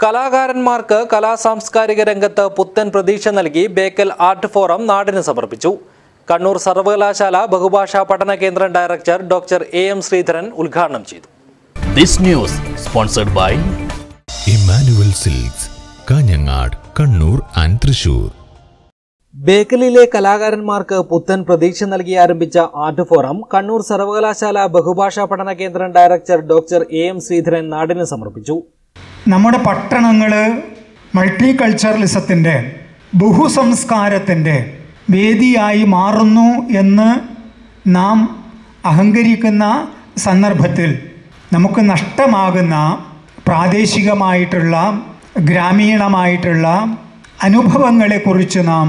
കലാകാരന്മാർക്ക് കലാസാംസ്കാരിക രംഗത്ത് പുത്തൻ പ്രതീക്ഷ നൽകി ബേക്കൽ ആർട്ട് ഫോറം നാടിന് സമർപ്പിച്ചു കണ്ണൂർ സർവകലാശാല ബഹുഭാഷാ പഠന കേന്ദ്രം director doctor A M Sreedharan ഉദ്ഘാടനം ചെയ്തു This news sponsored by Emmanuel silks Kanhangad Kannur and Thrissur ബേക്കലിലെ കലാകാരന്മാർക്ക് പുത്തൻ പ്രതീക്ഷ നൽകി ആരംഭിച്ച ആർട്ട് ഫോറം കണ്ണൂർ സർവകലാശാല ബഹുഭാഷാ പഠന കേന്ദ്രം director doctor A M Sreedharan നാടിന് സമർപ്പിച്ചു നമ്മുടെ പട്ടണങ്ങൾ മൾട്ടി കൾച്ചറലിസത്തിൻ്റെ ബഹുസംസ്കാരത്തിൻ്റെ വേദിയായി മാറുന്നു എന്ന് നാം അഹങ്കരിക്കുന്ന സന്ദർഭത്തിൽ നമുക്ക് നഷ്ടമാകുന്ന പ്രാദേശികമായിട്ടുള്ള ഗ്രാമീണമായിട്ടുള്ള അനുഭവങ്ങളെക്കുറിച്ച് നാം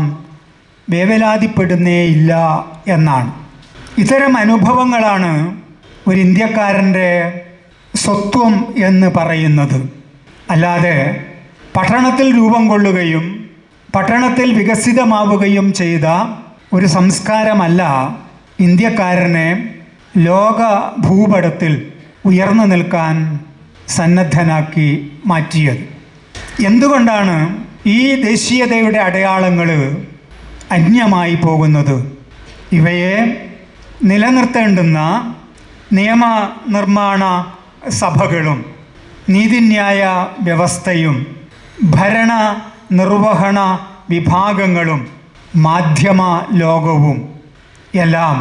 വേവലാതിപ്പെടുന്നേയില്ല എന്നാണ് ഇത്തരം അനുഭവങ്ങളാണ് ഒരു ഇന്ത്യക്കാരൻ്റെ സ്വത്വം എന്ന് പറയുന്നത് അല്ലാതെ പട്ടണത്തിൽ രൂപം കൊള്ളുകയും പട്ടണത്തിൽ വികസിതമാവുകയും ചെയ്ത ഒരു സംസ്കാരമല്ല ഇന്ത്യക്കാരനെ ലോക ഭൂപടത്തിൽ ഉയർന്നു നിൽക്കാൻ സന്നദ്ധനാക്കി മാറ്റിയത് എന്തുകൊണ്ടാണ് ഈ ദേശീയതയുടെ അടയാളങ്ങൾ അന്യമായി പോകുന്നത് ഇവയെ നിലനിർത്തേണ്ടുന്ന നിയമനിർമ്മാണ സഭകളും നീതിന്യായ വ്യവസ്ഥയും ഭരണ നിർവഹണ വിഭാഗങ്ങളും മാധ്യമ ലോകവും എല്ലാം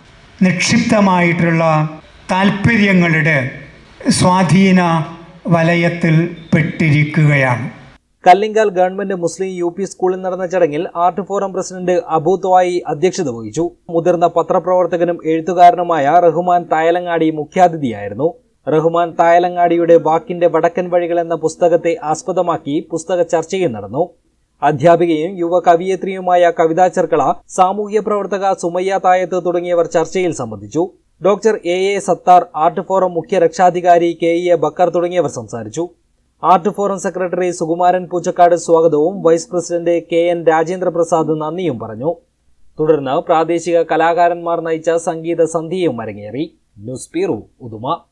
നിക്ഷിപ്തമായിട്ടുള്ള താല്പര്യങ്ങളുടെ സ്വാധീന വലയത്തിൽ പെട്ടിരിക്കുകയാണ് Kallingal government Muslim U P സ്കൂളിൽ നടന്ന ചടങ്ങിൽ art forum president Abu Thwayi അധ്യക്ഷത വഹിച്ചു മുതിർന്ന പത്രപ്രവർത്തകനും എഴുത്തുകാരനുമായ റഹ്മാൻ തായലങ്ങാടി മുഖ്യാതിഥിയായിരുന്നു റഹ്മാൻ തായലങ്ങാടിയുടെ വാക്കിന്റെ വടക്കൻ വഴികൾ എന്ന പുസ്തകത്തെ ആസ്പദമാക്കി പുസ്തക ചർച്ചയും നടന്നു അധ്യാപികയും യുവ കവിയത്രിയുമായ കവിതാ ചെർക്കള സാമൂഹ്യ പ്രവർത്തക സുമയ്യ തായത്ത് തുടങ്ങിയവർ ചർച്ചയിൽ സംബന്ധിച്ചു doctor A A Sathar art forum മുഖ്യ രക്ഷാധികാരി കെ ഇ എ ബക്കർ തുടങ്ങിയവർ സംസാരിച്ചു art forum secretary Sukumaran Poochakkad സ്വാഗതവും vice president K N Rajendra Prasad നന്ദിയും പറഞ്ഞു തുടർന്ന് പ്രാദേശിക കലാകാരന്മാർ നയിച്ച സംഗീത സന്ധ്യയും അരങ്ങേറി ന്യൂസ് ബ്യൂറോ ഉദുമ